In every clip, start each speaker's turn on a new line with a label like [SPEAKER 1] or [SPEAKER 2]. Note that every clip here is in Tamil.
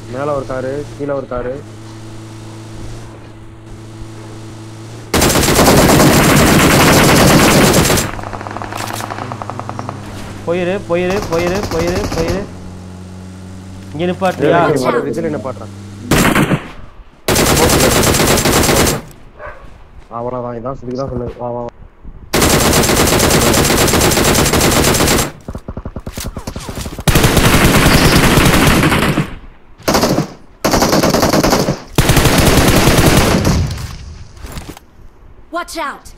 [SPEAKER 1] மேல ஒரு காரு கீழே ஒரு காரு
[SPEAKER 2] போயிரு போயிரு போயிரு போயிரு போயிரு இங்க நிப்பாட்டியா
[SPEAKER 1] ரிஜில் நிப்பாட்டுறேன் அவ்வளோதான் இதான் இதுக்கு தான் சொன்னது வா வா வா.
[SPEAKER 3] Watch out!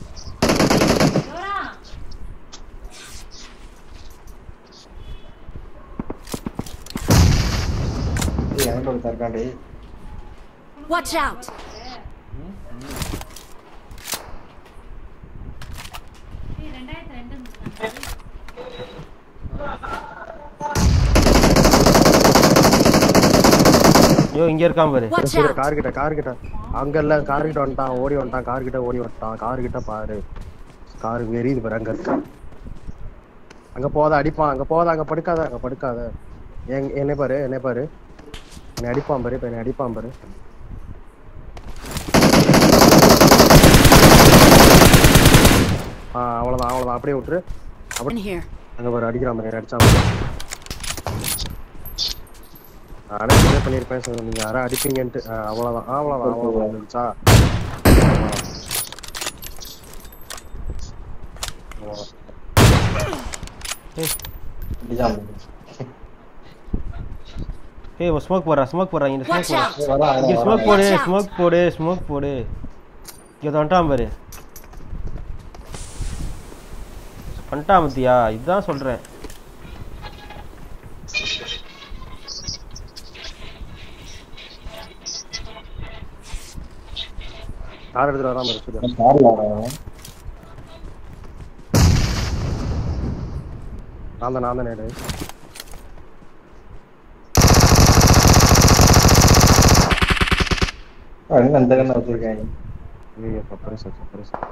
[SPEAKER 4] ஏய், என்கிட்ட ஒருத்தன் இருக்கான்டி.
[SPEAKER 3] Watch out!
[SPEAKER 2] ஐயோ இங்க இருக்கான் பாரு
[SPEAKER 3] Watch
[SPEAKER 1] கீழே
[SPEAKER 3] out!
[SPEAKER 1] கார் கிட்ட கார் கிட்ட அங்க இல்ல கார் கிட்ட வந்துட்டான் ஓடி வந்துட்டான் கார் கிட்ட ஓடி வந்துட்டான் கார் கிட்ட பாரு கார் எரியுது பாரு அங்க இருக்கு அங்க போத அடிப்பான் அங்க போத அங்க படுக்காத அங்க படுக்காத என் என்னை பாரு என்னை பாரு என்னை அடிப்பான் பாரு இப்ப என்னை அடிப்பான் பாரு ஆ அவ்வளவுதான் அவ்வளவுதான் அப்படியே விட்டுரு
[SPEAKER 3] In here.
[SPEAKER 1] அங்க பாரு அடிக்கிறான் பாரு அடிச்சான் பாரு. நானே clear பண்ணிருப்பேன் சார் நீங்க யாரா அடிப்பீங்கன்ட்டு ஆ, அவ்வளவுதான் அவ்வளவுதான் அவ்வளவுதான் இருந்துச்சா
[SPEAKER 4] அடிச்சான்.
[SPEAKER 2] ஏய் ஸ்மோக் போடுறா ஸ்மோக் போடுறா இங்க ஸ்மோக்
[SPEAKER 3] Watch
[SPEAKER 2] போடுறா
[SPEAKER 3] out!
[SPEAKER 4] ஏய், வரான்,
[SPEAKER 2] இங்க
[SPEAKER 4] வரான்,
[SPEAKER 2] ஸ்மோக்
[SPEAKER 4] வரான்.
[SPEAKER 2] போடு
[SPEAKER 3] Watch out.
[SPEAKER 2] ஸ்மோக் போடு ஸ்மோக் போடு இங்க வந்துட்டான் பாரு வந்துட்டான் மத்தியா இதுதான் சொல்றேன்
[SPEAKER 1] கார் எடுத்துட்டு வராம இருக்குது
[SPEAKER 4] கார்ல வரான்.
[SPEAKER 1] நான் தான் நான் தான் நேரு
[SPEAKER 4] அவன் அந்த கண்ணை வச்சிருக்காங்க
[SPEAKER 1] ஐயோ சப்பரே சார் சப்பரே சார்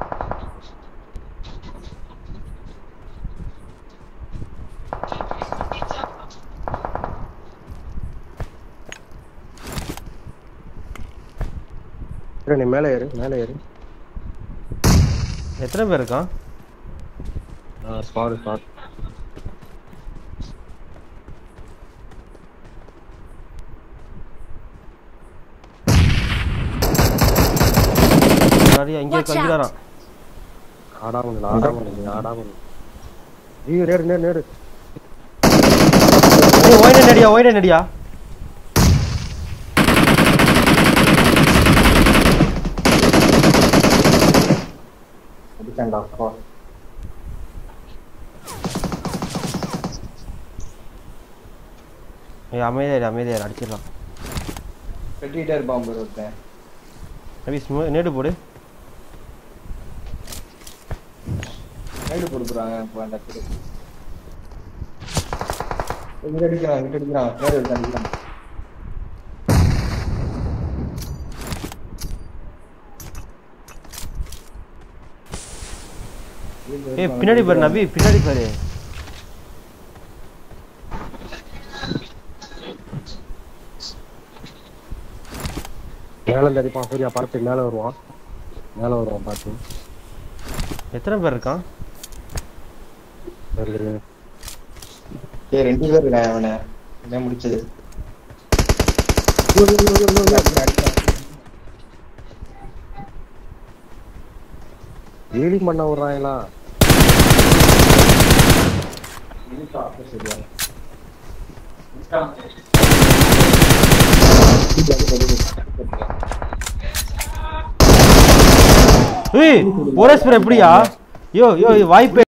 [SPEAKER 1] சரி, நீ மேலே ஏறு மேலே ஏறு
[SPEAKER 2] எத்தனை பேர் இருக்கான்
[SPEAKER 1] ஸ்பாட் ஸ்பாட்
[SPEAKER 2] நிறைய இங்க
[SPEAKER 3] Watch
[SPEAKER 2] இங்க
[SPEAKER 3] out.
[SPEAKER 2] வரான்
[SPEAKER 1] ஆடாம இல்லை ஆடாம இல்லை ஆடாம இல்லை ஐயோ நேரு நேரு நேரு
[SPEAKER 2] ஏய் ஒயிட நடியா ஒயிட நடியா
[SPEAKER 4] அடிச்சான்டா அப்பா
[SPEAKER 2] ஏய் அமைதியா இரு, அமைதியா இரு, அடிச்சிடலாம்
[SPEAKER 4] வெட்டிட்டே இருப்பான் பாரு ஒருத்தன்
[SPEAKER 2] அபி ஸ்மோ நேடு போடு
[SPEAKER 4] ரைடு கொடுக்குறாங்க இப்போ அந்த இடத்துல இங்க அடிக்கிறான் இங்க அடிக்கிறான் நேரு எடுத்து அடிக்கிறான்
[SPEAKER 2] ஏய் பின்னாடி பாரு நபி பின்னாடி பாரு
[SPEAKER 1] மேலே இருந்து அடிப்பான் சூர்யா பார்த்து மேலே வருவான் மேலே வருவான் பார்த்து
[SPEAKER 2] எத்தனை பேர் இருக்கான்
[SPEAKER 1] தெரியல.
[SPEAKER 4] ஏய் ரெண்டு பேர் இருக்கான் அவனை என்ன முடிச்சது
[SPEAKER 1] ஹீலிங் பண்ண விடுறாங்களா
[SPEAKER 2] ஏய் போரஸ்பர் எப்படியா யோ யோ வாய்ப்பே